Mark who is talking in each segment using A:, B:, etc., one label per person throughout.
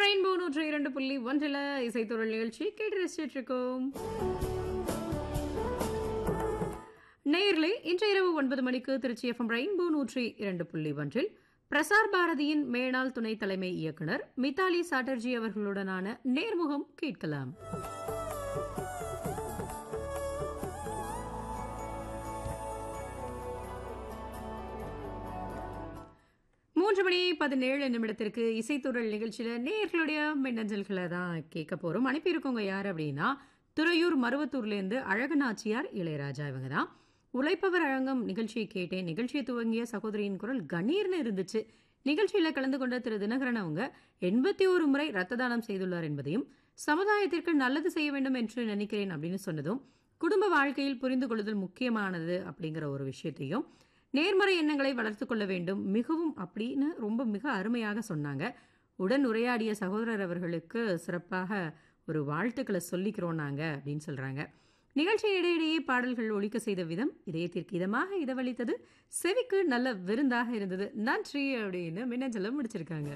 A: FM rainbow நூற்று இரண்டு புள்ளி ஒன்றில் இசைத்தொழில் நிகழ்ச்சி கேட்டு ரசிச்சிட்டு இருக்கோம் நேயர்களே இன்று இரவு ஒன்பது மணிக்கு திருச்சி எஃப்எம் ரெயின்போ நூற்றி இரண்டு புள்ளி ஒன்றில் பிரசார் பாரதியின் மேனாள் துணை தலைமை இயக்குனர் மிதாலி சாட்டர்ஜி அவர்களுடனான நேர்முகம் கேட்கலாம் மூன்று மணி பதினேழு நிமிடத்திற்கு இசைத்துறல் நிகழ்ச்சியில நேர்களுடைய மின்னஞ்சல்களை தான் கேட்க போறோம் அனுப்பியிருக்கவங்க யார் அப்படின்னா துறையூர் மருவத்தூர்லேருந்து அழகநாச்சியார் இளையராஜா இவங்க தான் உழைப்பவர் அழங்கம் நிகழ்ச்சியை கேட்டேன் நிகழ்ச்சியை துவங்கிய சகோதரியின் குரல் கணீர்னு இருந்துச்சு நிகழ்ச்சியில கலந்து கொண்ட திரு தினகரன் அவங்க எண்பத்தி ஒரு முறை ரத்த தானம் செய்துள்ளார் என்பதையும் சமுதாயத்திற்கு நல்லது செய்ய வேண்டும் என்று நினைக்கிறேன் அப்படின்னு சொன்னதும் குடும்ப வாழ்க்கையில் புரிந்து கொள்ளுதல் முக்கியமானது அப்படிங்கிற ஒரு விஷயத்தையும் நேர்மறை எண்ணங்களை வளர்த்து கொள்ள வேண்டும் மிகவும் அப்படின்னு ரொம்ப மிக அருமையாக சொன்னாங்க உடன் உரையாடிய சகோதரர் அவர்களுக்கு சிறப்பாக ஒரு வாழ்த்துக்களை சொல்லிக்கிறோம் நாங்க அப்படின்னு சொல்றாங்க நிகழ்ச்சி இடையிடையே பாடல்கள் ஒழிக்க செய்த விதம் இதயத்திற்கு இதமாக இதவளித்தது செவிக்கு நல்ல விருந்தாக இருந்தது நன்றி அப்படின்னு மின்னஞ்சலம் முடிச்சிருக்காங்க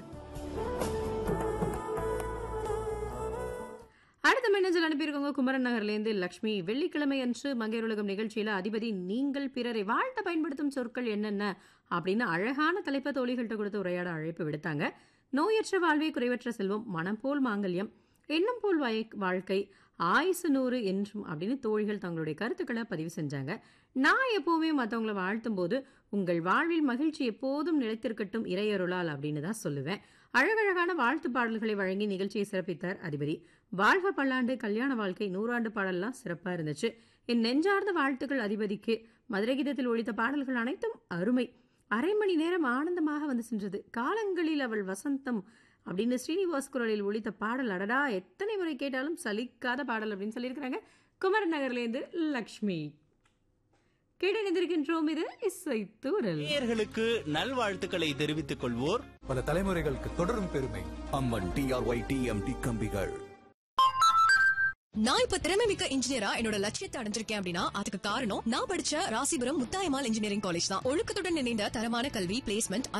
A: அடுத்த மின்னஞ்சல் அனுப்பியிருக்கவங்க குமரன் நகர்லேருந்து லக்ஷ்மி வெள்ளிக்கிழமை அன்று மங்கையருலகம் நிகழ்ச்சியில அதிபதி நீங்கள் பிறரை வாழ்த்த பயன்படுத்தும் சொற்கள் என்னென்ன அப்படின்னு அழகான தலைப்ப தோழிகள்கிட்ட கொடுத்து உரையாட அழைப்பு விடுத்தாங்க நோயற்ற வாழ்வே குறைவற்ற செல்வம் மனம் போல் மாங்கல்யம் எண்ணம் போல் வாய்- வாழ்க்கை ஆயுசு நூறு என்றும் அப்படின்னு தோழிகள் தங்களுடைய கருத்துக்களை பதிவு செஞ்சாங்க நான் எப்பவுமே மற்றவங்கள வாழ்த்தும் போது உங்கள் வாழ்வில் மகிழ்ச்சி எப்போதும் நிலைத்திருக்கட்டும் இறையருளால் அப்படின்னு தான் சொல்லுவேன் அழகழகான வாழ்த்து பாடல்களை வழங்கி நிகழ்ச்சியை சிறப்பித்தார் அதிபதி வாழ்க பல்லாண்டு கல்யாண வாழ்க்கை நூறாண்டு பாடல்லாம் சிறப்பா இருந்துச்சு என் நெஞ்சார்ந்த வாழ்த்துக்கள் அதிபதிக்கு மதுரை கீதத்தில் ஒழித்த பாடல்கள் அனைத்தும் அருமை அரை மணி நேரம் ஆனந்தமாக வந்து சென்றது காலங்களில் அவள் வசந்தம் அப்படின்னு ஸ்ரீனிவாஸ் குரலில் ஒழித்த பாடல் அடடா எத்தனை முறை கேட்டாலும் சலிக்காத பாடல் அப்படின்னு சொல்லியிருக்கிறாங்க குமரன் நகர்லேருந்து லக்ஷ்மி கேட்டணிந்திருக்கின்றோம் இது இசை தூரல்
B: நேயர்களுக்கு நல்வாழ்த்துக்களை தெரிவித்துக் கொள்வோர்
C: பல தலைமுறைகளுக்கு தொடரும் பெருமை
D: அம்மன் டிஆர்ஒய் டிஎம்டி கம்பிகள்
E: நான் இப்ப திறமை மிக்க இன்ஜினியரா என்னோட லட்சியத்தை அடைஞ்சிருக்கேன் அப்படின்னா அதுக்கு காரணம் நான் படிச்ச ராசிபுரம் முத்தாயமால் இன்ஜினியரிங் காலேஜ் தான் ஒழுக்கத்துடன் இணைந்த தரமான கல்வி பிளேஸ்மெண்ட்